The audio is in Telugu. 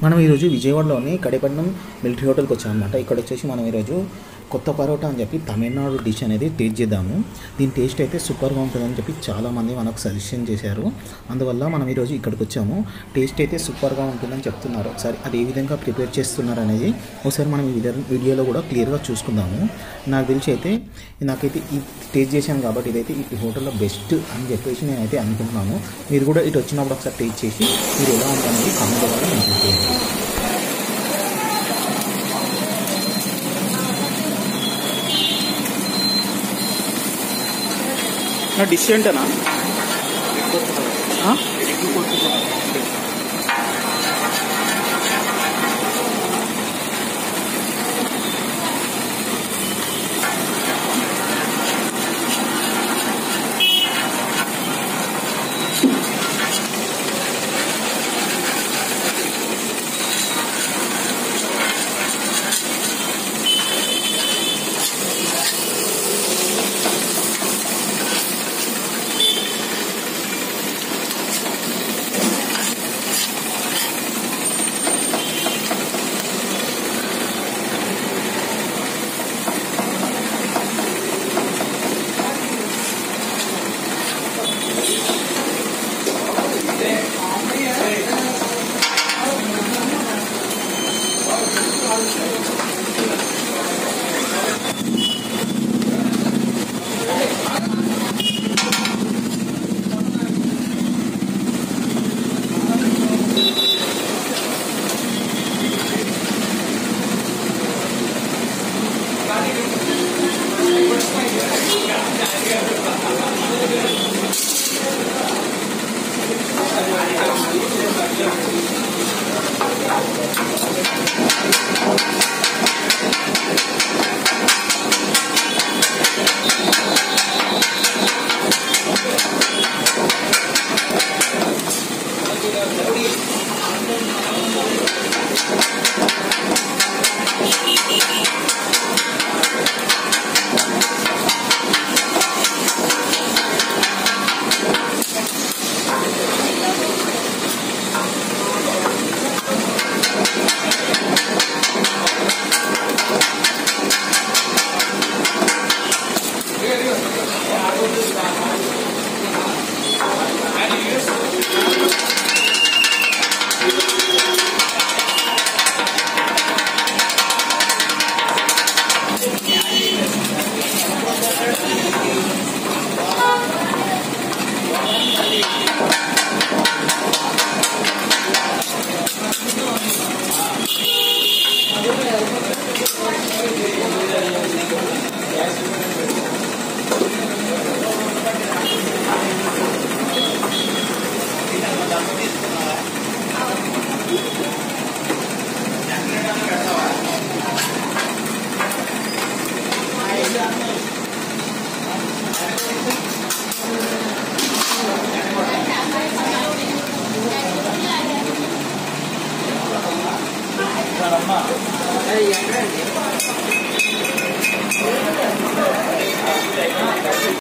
మనం ఈరోజు విజయవాడలోని కడేపట్నం మిలిటరీ హోటల్కి వచ్చాం అనమాట ఇక్కడ వచ్చేసి మనం ఈరోజు కొత్త పరోటా అని చెప్పి తమిళనాడు డిష్ అనేది టేస్ట్ చేద్దాము దీని టేస్ట్ అయితే సూపర్గా ఉంటుందని చెప్పి చాలామంది మనకు సజెషన్ చేశారు అందువల్ల మనం ఈరోజు ఇక్కడికి వచ్చాము టేస్ట్ అయితే సూపర్గా ఉంటుందని చెప్తున్నారు ఒకసారి అది ఏ విధంగా ప్రిపేర్ చేస్తున్నారు అనేది ఒకసారి మనం ఈ వీడియో వీడియోలో కూడా క్లియర్గా చూసుకుందాము నాకు తెలిసి అయితే నాకైతే ఈ టేస్ట్ చేశాను కాబట్టి ఇదైతే ఈ హోటల్లో బెస్ట్ అని చెప్పేసి నేనైతే అనుకుంటున్నాను మీరు కూడా ఇటు వచ్చినప్పుడు ఒకసారి టేస్ట్ చేసి మీరు ఎలా ఉందనేది కామెంట్ ద్వారా మెన్షన్ చేయండి నా డిష్ ఏంటనా